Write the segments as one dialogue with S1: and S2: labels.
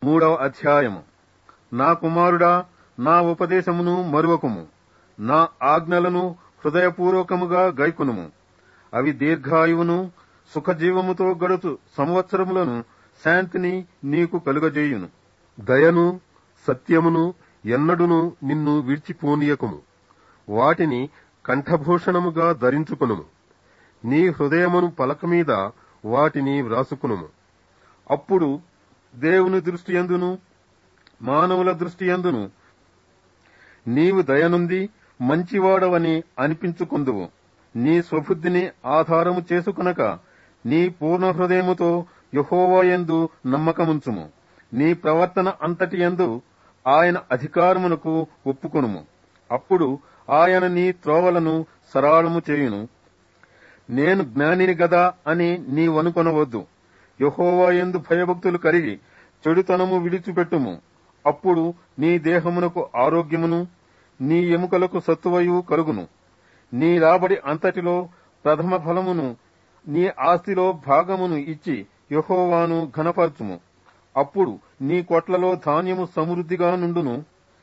S1: మూడవ అధ్యాయము నా కుమారుడా నా ఉపదేశమును మరువకుము నా ఆజ్ఞలను హృదయపూర్వకముగా గైకునుము అవి దీర్ఘాయువును సుఖజీవముతో గడుచు సంవత్సరములను శాంతిని నీకు కలుగజేయును దయను సత్యమును ఎన్నడును నిన్ను విడిచిపోనీయకుము వాటిని కంఠభూషణముగా ధరించుకునుము నీ హృదయమును పలక మీద వాటిని వ్రాసుకునుము అప్పుడు దేవుని దృష్టి ఎందును మానవుల దృష్టి ఎందును నీవు దయనుంది మంచివాడవని అనిపించుకుందువు నీ స్వబుద్ధిని ఆధారము చేసుకునక నీ పూర్ణ హృదయముతో యహోవాయందు నమ్మకముంచుము నీ ప్రవర్తన అంతటి యందు ఆయన అధికారమునకు ఒప్పుకొనుము అప్పుడు ఆయన నీ త్రోవలను సరాళము చేయును నేను జ్ఞానిని గదా అని నీవనుకొనవద్దు యహోవా ఎందు భయభక్తులు కరిగి చెడుతనము విడిచిపెట్టుము అప్పుడు నీ దేహమునకు ఆరోగ్యమును నీ ఎముకలకు సత్తువయు కలుగును నీ రాబడి అంతటిలో ప్రథమ ఫలమును నీ ఆస్తిలో భాగమును ఇచ్చి యహోవాను ఘనపరచుము అప్పుడు నీ కొట్లలో ధాన్యము సమృద్ధిగా నుండును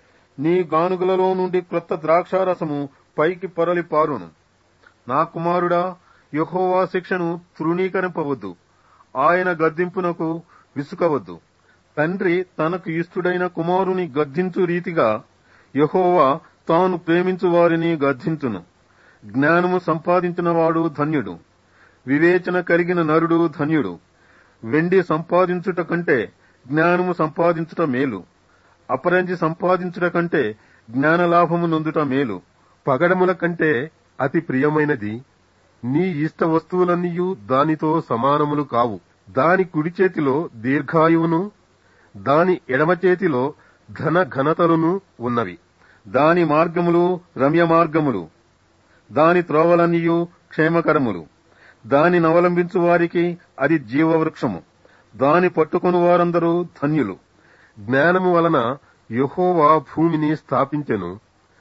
S1: నీ గానుగలలో నుండి క్రొత్త ద్రాక్షారసము పైకి పొరలి పారును నా కుమారుడా యహోవా శిక్షను తృణీకరింపవద్దు ఆయన గద్దింపునకు విసుకవద్దు తండ్రి తనకు ఇష్టుడైన కుమారుని గద్దించు రీతిగా యహోవా తాను ప్రేమించు వారిని గద్దించును జ్ఞానము సంపాదించిన వాడు ధన్యుడు వివేచన కలిగిన నరుడు ధన్యుడు వెండి సంపాదించుట కంటే జ్ఞానము సంపాదించుట మేలు అపరంజి సంపాదించుట కంటే జ్ఞానలాభము నొందుట మేలు పగడముల కంటే అతి ప్రియమైనది నీ ఇష్ట వస్తువులన్నీయు దానితో సమానములు కావు దాని కుడి చేతిలో దీర్ఘాయువును దాని ఎడమ చేతిలో ధన ఘనతలును ఉన్నవి దాని మార్గములు రమ్య మార్గములు దాని త్రోవలన్నీయు క్షేమకరములు దాని నవలంబించు వారికి అది జీవవృక్షము దాని పట్టుకుని వారందరూ ధన్యులు జ్ఞానము వలన యహోవా భూమిని స్థాపించెను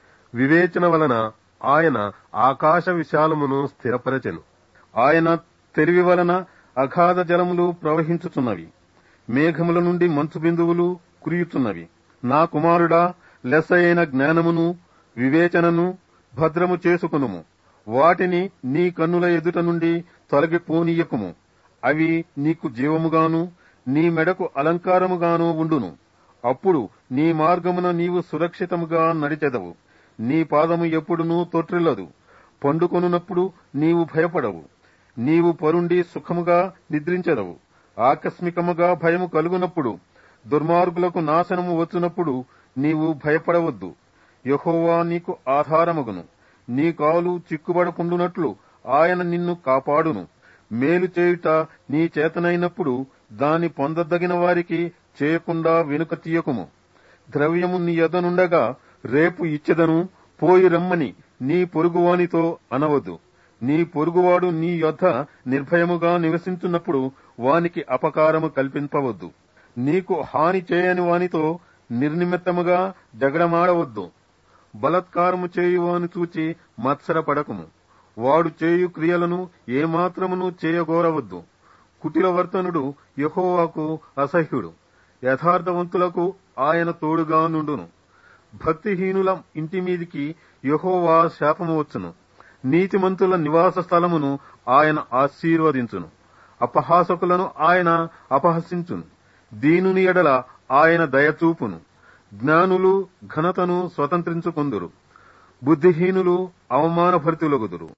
S1: వివేచన వలన ఆయన ఆకాశ విశాలమును స్థిరపరచెను ఆయన తెలివి వలన అగాధ జలములు ప్రవహించుచున్నవి మేఘముల నుండి మంచు బిందువులు కురియుచున్నవి నా కుమారుడా లెస్సైన జ్ఞానమును వివేచనను భద్రము చేసుకునుము వాటిని నీ కన్నుల ఎదుట నుండి తొలగిపోనీయకుము అవి నీకు జీవముగాను నీ మెడకు అలంకారముగాను ఉండును అప్పుడు నీ మార్గమున నీవు సురక్షితముగా నడిచెదవు నీ పాదము ఎప్పుడునూ తొట్టిల్లదు పండుకొనున్నప్పుడు నీవు భయపడవు నీవు పరుండి సుఖముగా నిద్రించెదవు ఆకస్మికముగా భయము కలుగునప్పుడు దుర్మార్గులకు నాశనము వచ్చినప్పుడు నీవు భయపడవద్దు యహోవా నీకు ఆధారమగును నీ కాలు చిక్కుబడకుండునట్లు ఆయన నిన్ను కాపాడును మేలు చేయుట నీ చేతనైనప్పుడు దాని పొందదగిన వారికి చేయకుండా వెనుక తీయకుము ద్రవ్యము నీ ఎదనుండగా రేపు ఇచ్చెదను పోయి రమ్మని నీ పొరుగువానితో అనవద్దు నీ పొరుగువాడు నీ యొద్ద నిర్భయముగా నివసించున్నప్పుడు వానికి అపకారము కల్పింపవద్దు నీకు హాని చేయని వానితో నిర్నిమిత్తముగా జగడమాడవద్దు బలత్కారము చేయువాని చూచి మత్సరపడకుము వాడు చేయు క్రియలను ఏమాత్రమును చేయగోరవద్దు కుటిలవర్తనుడు యహోవాకు అసహ్యుడు యథార్థవంతులకు ఆయన తోడుగా నుండును భక్తిహీనుల ఇంటి మీదికి యహోవా శాపము వచ్చును నీతిమంతుల నివాస స్థలమును ఆయన ఆశీర్వదించును అపహాసకులను ఆయన అపహసించును దీనుని ఎడల ఆయన దయచూపును జ్ఞానులు ఘనతను స్వతంత్రించుకొందురు బుద్ధిహీనులు అవమానభరితులగుదురు